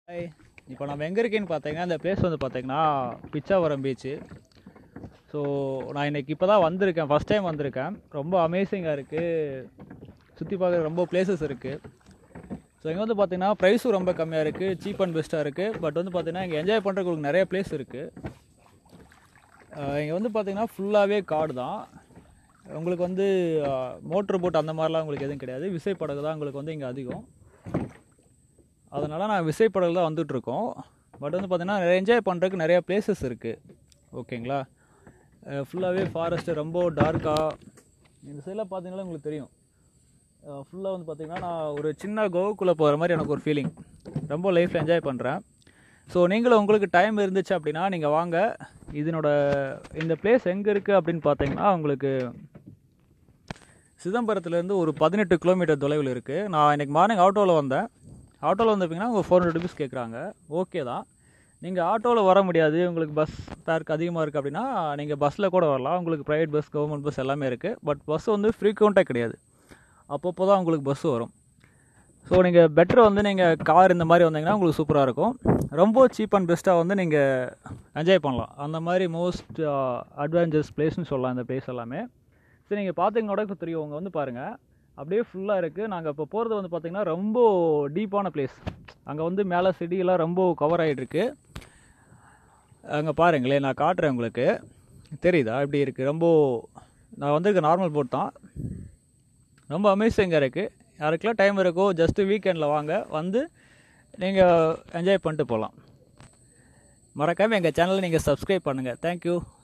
hi இப்போ நம்ம எங்கே இருக்கேன்னு பார்த்தீங்கன்னா இந்த பிளேஸ் வந்து பார்த்தீங்கன்னா பிச்சாவரம் பீச்சு ஸோ நான் இன்னைக்கு இப்போ தான் வந்திருக்கேன் ஃபஸ்ட் டைம் வந்திருக்கேன் ரொம்ப அமேசிங்காக இருக்குது சுற்றி பார்க்குற ரொம்ப பிளேசஸ் இருக்குது ஸோ இங்கே வந்து பார்த்தீங்கன்னா ப்ரைஸும் ரொம்ப கம்மியாக இருக்குது சீப் அண்ட் பெஸ்ட்டாக இருக்குது பட் வந்து பார்த்தீங்கன்னா இங்கே என்ஜாய் பண்ணுறதுக்கு நிறைய பிளேஸ் இருக்குது இங்கே வந்து பார்த்தீங்கன்னா ஃபுல்லாகவே காடு தான் உங்களுக்கு வந்து மோட்ரு போட் அந்த மாதிரிலாம் உங்களுக்கு எதுவும் கிடையாது விசைப்படகு தான் உங்களுக்கு வந்து இங்கே அதிகம் அதனால் நான் விசைப்படகுல தான் வந்துட்டுருக்கோம் பட் வந்து பார்த்தீங்கன்னா நிறைய என்ஜாய் பண்ணுறதுக்கு நிறைய பிளேசஸ் இருக்குது ஓகேங்களா ஃபுல்லாகவே ஃபாரஸ்ட்டு ரொம்ப டார்க்காக இந்த சைடில் பார்த்தீங்கன்னா உங்களுக்கு தெரியும் ஃபுல்லாக வந்து பார்த்தீங்கன்னா நான் ஒரு சின்ன கோவுக்குள்ளே போகிற மாதிரி எனக்கு ஒரு ஃபீலிங் ரொம்ப லைஃப்பில் என்ஜாய் பண்ணுறேன் ஸோ நீங்களும் உங்களுக்கு டைம் இருந்துச்சு அப்படின்னா நீங்கள் வாங்க இதனோட இந்த பிளேஸ் எங்கே இருக்குது அப்படின்னு பார்த்தீங்கன்னா உங்களுக்கு சிதம்பரத்துலேருந்து ஒரு பதினெட்டு கிலோமீட்டர் தொலைவில் இருக்குது நான் இன்றைக்கி மார்னிங் ஆட்டோவில் வந்தேன் ஆட்டோவில் வந்தப்பீங்கன்னா உங்கள் ஃபோர் ஹண்ட்ரட் ருபீஸ் கேட்குறாங்க ஓகே தான் நீங்கள் ஆட்டோவில் வர முடியாது உங்களுக்கு பஸ் பேருக்கு அதிகமாக இருக்குது அப்படின்னா நீங்கள் பஸ்ஸில் கூட வரலாம் உங்களுக்கு ப்ரைவேட் பஸ் கவர்மெண்ட் பஸ் எல்லாமே இருக்குது பட் பஸ் வந்து ஃப்ரீக்வெண்ட்டாக கிடையாது அப்பப்போ தான் உங்களுக்கு பஸ் வரும் ஸோ நீங்கள் பெட்டர் வந்து நீங்கள் கார் இந்த மாதிரி வந்தீங்கன்னா உங்களுக்கு சூப்பராக இருக்கும் ரொம்ப சீப் அண்ட் பெஸ்ட்டாக வந்து நீங்கள் என்ஜாய் பண்ணலாம் அந்த மாதிரி மோஸ்ட் அட்வான்ச்சர்ஸ் பிளேஸ்னு சொல்லலாம் இந்த பிளேஸ் எல்லாமே சரி நீங்கள் பார்த்தீங்கன்னா கூட தெரியும் உங்க வந்து பாருங்கள் அப்படியே ஃபுல்லாக இருக்குது நாங்கள் இப்போ போகிறது வந்து பார்த்திங்கன்னா ரொம்ப டீப்பான பிளேஸ் அங்கே வந்து மேலே செடியெல்லாம் ரொம்ப கவர் ஆகிட்டுருக்கு அங்கே பாருங்களேன் நான் காட்டுறேன் உங்களுக்கு தெரியுதா இப்படி இருக்குது ரொம்ப நான் வந்திருக்க நார்மல் போட் தான் ரொம்ப அமேசிங்காக இருக்குது யாருக்கெல்லாம் டைம் இருக்கோ ஜஸ்ட்டு வீக்கெண்டில் வாங்க வந்து நீங்கள் என்ஜாய் பண்ணிட்டு போகலாம் மறக்காமல் எங்கள் சேனலை நீங்கள் சப்ஸ்கிரைப் பண்ணுங்கள் தேங்க்யூ